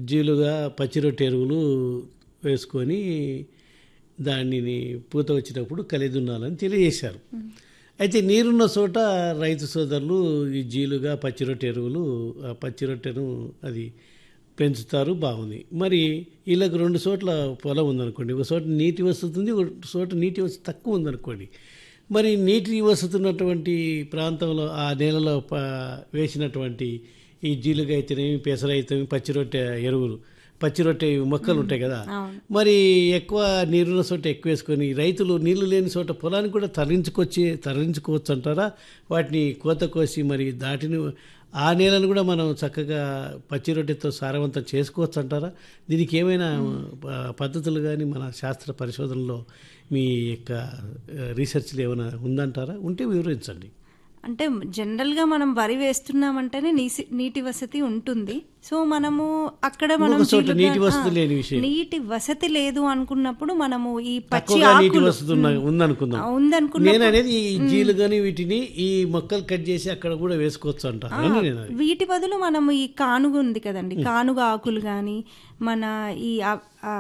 జీలుగా పచ్చిరొట్టె ఎరువులు వేసుకొని దానిని పూత వచ్చినప్పుడు కలిదున్నాలని తెలియజేశారు అయితే నీరున్న చోట రైతు సోదరులు ఈ జీలుగా పచ్చిరొట్టె ఎరువులు ఆ పచ్చిరొట్టెను అది పెంచుతారు బాగుంది మరి వీళ్ళకి రెండు చోట్ల పొలం ఉందనుకోండి ఒక చోట నీటి వసతి ఉంది ఒక చోట నీటి వసతి తక్కువ ఉందనుకోండి మరి నీటి వసతి ఉన్నటువంటి ప్రాంతంలో ఆ నేలలో ప- వేసినటువంటి ఈ జీలుగా అయితేనేమి పెసర అయితేనేమి పచ్చిరొట్టె ఎరువులు పచ్చిరొట్టె మొక్కలు ఉంటాయి కదా మరి ఎక్కువ నీరున్న చోట ఎక్కువ వేసుకొని రైతులు నీళ్లు లేని చోట పొలానికి కూడా తరలించుకొచ్చి తరలించుకోవచ్చు అంటారా వాటిని కోత కోసి మరి దాటిని ఆ నేలను కూడా మనం చక్కగా పచ్చి రొట్టెతో సారవంతం చేసుకోవచ్చు అంటారా దీనికి ఏమైనా ప- పద్ధతులు కానీ మన శాస్త్ర పరిశోధనలో మీ యొక్క ఆ, రీసెర్చ్లు ఏమైనా ఉందంటారా ఉంటే వివరించండి అంటే జనరల్గా మనం వరి వేస్తున్నామంటేనే నీసి నీటి వసతి ఉంటుంది సో మనము అక్కడ మనం ఇంకొక చోట జీలుగా- నీటి వసతి ఆ, లేని విషయం. నీటి వసతి లేదు అనుకున్నప్పుడు మనము ఈ పచ్చి తక్కువగా నీటి ఆకులు వసతి ఉన్న ఉందనుకుందాం ఆ, ఉందనుకున్నప్పుడు నేను అనేది ఈ జీలు కానీ వీటిని ఈ మొక్కలు కట్ చేసి అక్కడ కూడా వేసుకోవచ్చు అంటారు అని నేను అనేది. వీటి బదులు మనం ఈ కానుగ ఉంది కదండి కానుగ ఆకులు కానీ మన ఈ ఆ- ఆ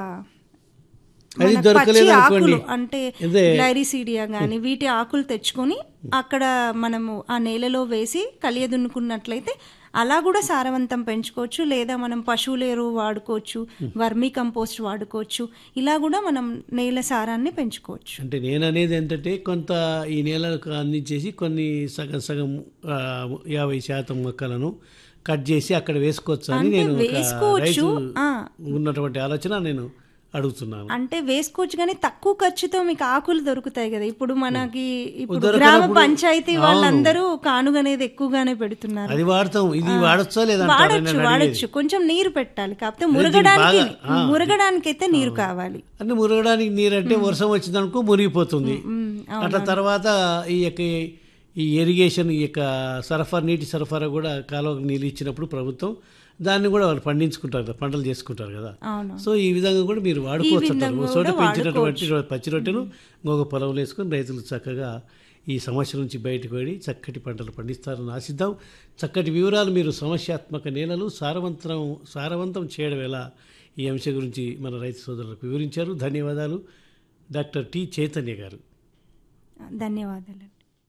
అది మన దొరకలేదు పచ్చి అనుకోండి. ఆకులు అంటే ఇదే. గ్లైరిసీడియా కానీ వీటి ఆకులు తెచ్చుకొని అక్కడ మనము ఆ నేలలో వేసి కలియదున్నుకున్నట్లయితే అలా కూడా సారవంతం పెంచుకోవచ్చు లేదా మనం పశువుల ఎరువు వాడుకోవచ్చు వర్మీ కంపోస్ట్ వాడుకోవచ్చు ఇలా కూడా మనం నేల సారాన్ని పెంచుకోవచ్చు అంటే నేను అనేది ఏంటంటే కొంత ఈ నేలకు అందించేసి కొన్ని సగం సగం ఆ, యాభై శాతం మొక్కలను కట్ చేసి అక్కడ వేసుకోవచ్చు అని అంటే నేను ఒక వేసుకోవచ్చు, రైతు ఆ. ఉన్నటువంటి ఆలోచన నేను అడుగుతున్నాను అంటే వేసుకోవచ్చు కానీ తక్కువ ఖర్చుతో మీకు ఆకులు దొరుకుతాయి కదా ఇప్పుడు మనకి ఇప్పుడు దొరకనప్పుడు- గ్రామ పంచాయతీ వాళ్ళందరూ కానుగ అనేది ఎక్కువగానే పెడుతున్నారు అది వాడతాం ఇది వాడచ్చా లేదా అంటారా? వాడచ్చు నేను అడిగేది. వాడచ్చు కొంచెం నీరు పెట్టాలి కాకపోతే మురగడానికి బాగా- ఆ. మురగడానికి అయితే నీరు కావాలి అంటే మురగడానికి నీరు అంటే వర్షం వచ్చిందనుకో మురిగిపోతుంది అట్లా తర్వాత ఈ యొక్క ఈ ఇరిగేషన్ ఈ యొక్క సరఫరా నీటి సరఫరా కూడా కాలువకు నీళ్ళు ఇచ్చినప్పుడు ప్రభుత్వం దాన్ని కూడా వాళ్ళు పండించుకుంటారు కదా పంటలు చేసుకుంటారు కదా అవును సో ఈ విధంగా కూడా మీరు వాడుకోవచ్చు విధంగా అంటారు. ఒక చోట కూడా పెంచినటువంటి పచ్చి రొట్టెను ఇంకొక పొలంలో వేసుకొని రైతులు చక్కగా ఈ సమస్య నుంచి బయటకు వెళ్ళి చక్కటి పంటలు పండిస్తారని ఆశిద్దాం చక్కటి వివరాలు మీరు సమస్యాత్మక నేలలు సారవంతం సారవంతం చేయడం ఎలా ఈ అంశం గురించి మన రైతు సోదరులకు వివరించారు ధన్యవాదాలు డాక్టర్ టి చైతన్య గారు ధన్యవాదాలు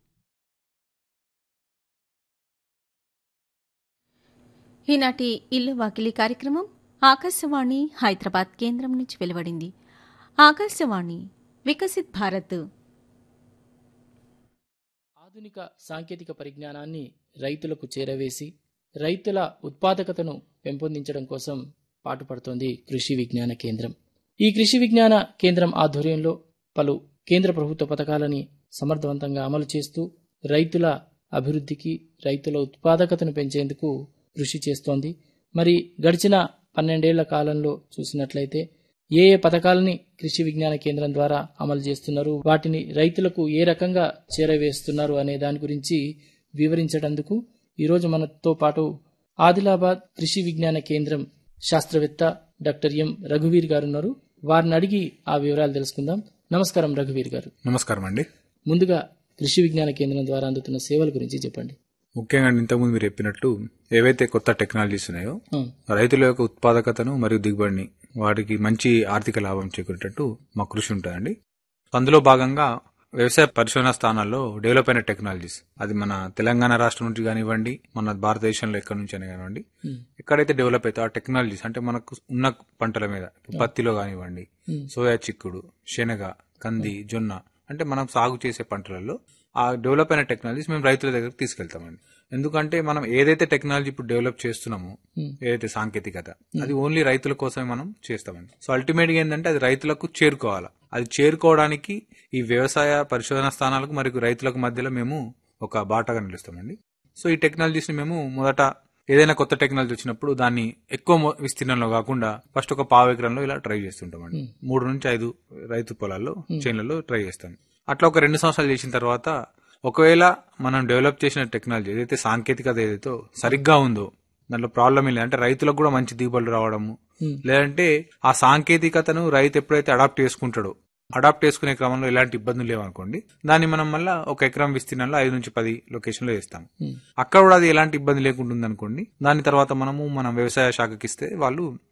ఈనాటి ఇల్లు వాకిలి కార్యక్రమం ఆకాశవాణి హైదరాబాద్ కేంద్రం నుంచి వెలువడింది ఆకాశవాణి వికసిత్ భారత్ ఆధునిక సాంకేతిక పరిజ్ఞానాన్ని రైతులకు చేరవేసి రైతుల ఉత్పాదకతను పెంపొందించడం కోసం పాటుపడుతోంది కృషి విజ్ఞాన కేంద్రం ఈ కృషి విజ్ఞాన కేంద్రం ఆధ్వర్యంలో పలు కేంద్ర ప్రభుత్వ పథకాలని సమర్థవంతంగా అమలు చేస్తూ రైతుల అభివృద్ధికి రైతుల ఉత్పాదకతను పెంచేందుకు కృషి చేస్తోంది మరి గడిచిన పన్నెండేళ్ల కాలంలో చూసినట్లయితే ఏ ఏ పథకాలని కృషి విజ్ఞాన కేంద్రం ద్వారా అమలు చేస్తున్నారు వాటిని రైతులకు ఏ రకంగా చేరవేస్తున్నారు అనే దాని గురించి వివరించడందుకు ఈరోజు మనతో పాటు ఆదిలాబాద్ కృషి విజ్ఞాన కేంద్రం శాస్త్రవేత్త డాక్టర్ ఎం రఘువీర్ గారు ఉన్నారు వారిని అడిగి ఆ వివరాలు తెలుసుకుందాం నమస్కారం రఘువీర్ గారు నమస్కారం అండి ముందుగా కృషి విజ్ఞాన కేంద్రం ద్వారా అందుతున్న సేవల గురించి చెప్పండి ముఖ్యంగా ఇంతకుముందు మీరు చెప్పినట్టు ఏవైతే కొత్త టెక్నాలజీస్ ఉన్నాయో ఆ, రైతుల యొక్క ఉత్పాదకతను మరియు దిగుబడిని వాటికి మంచి ఆర్థిక లాభం చేకూరేటట్టు మా కృషి ఉంటుందండి అందులో భాగంగా వ్యవసాయ పరిశోధన స్థానాల్లో డెవలప్ అయిన టెక్నాలజీస్ అది మన తెలంగాణ రాష్ట్రం నుంచి కానివ్వండి మన భారతదేశంలో ఎక్కడి నుంచి అయినా కానివ్వండి ఎక్కడైతే డెవలప్ అయితే ఆ టెక్నాలజీస్ అంటే మనకు ఉన్న పంటల మీద ఇప్పుడు పత్తిలో కానివ్వండి సోయా చిక్కుడు శనగ కంది జొన్న అంటే మనం సాగు చేసే పంటలలో ఆ డెవలప్ అయిన టెక్నాలజీస్ మేము రైతుల దగ్గరకు తీసుకెళ్తామండి ఎందుకంటే మనం ఏదైతే టెక్నాలజీ ఇప్పుడు డెవలప్ చేస్తున్నామో ఏదైతే సాంకేతికత అది ఓన్లీ రైతుల కోసమే మనం చేస్తామండి సో అల్టిమేట్ గా ఏంటంటే అది రైతులకు చేరుకోవాలి అది చేరుకోవడానికి ఈ వ్యవసాయ పరిశోధన స్థానాలకు మరియు రైతులకు మధ్యలో మేము ఒక బాటగా నిలుస్తామండి సో ఈ టెక్నాలజీస్ ని మేము మొదట ఏదైనా కొత్త టెక్నాలజీ వచ్చినప్పుడు దాన్ని ఎక్కువ మొ- విస్తీర్ణంలో కాకుండా ఫస్ట్ ఒక పావు ఎకరంలో ఇలా ట్రై చేస్తుంటామండి మూడు నుంచి ఐదు రైతు పొలాల్లో చేన్లలో ట్రై చేస్తాం అట్లా ఒక రెండు సంవత్సరాలు చేసిన తర్వాత ఒకవేళ మనం డెవలప్ చేసిన టెక్నాలజీ ఏదైతే సాంకేతికత ఏదైతే సరిగ్గా ఉందో దాంట్లో ప్రాబ్లం ఏం లేదు అంటే రైతులకు కూడా మంచి దిగుబడులు రావడము లేదంటే ఆ సాంకేతికతను రైతు ఎప్పుడైతే అడాప్ట్ చేసుకుంటాడో అడాప్ట్ చేసుకునే క్రమంలో ఎలాంటి ఇబ్బందులు లేవనుకోండి దాన్ని మనం మళ్ళా ఒక ఎకరం విస్తీర్ణంలో ఐదు నుంచి పది లొకేషన్ లో వేస్తాం అక్కడ కూడా అది ఎలాంటి ఇబ్బంది లేకుండా అనుకోండి దాని తర్వాత మనము మనం వ్యవసాయ శాఖకి ఇస్తే వాళ్ళు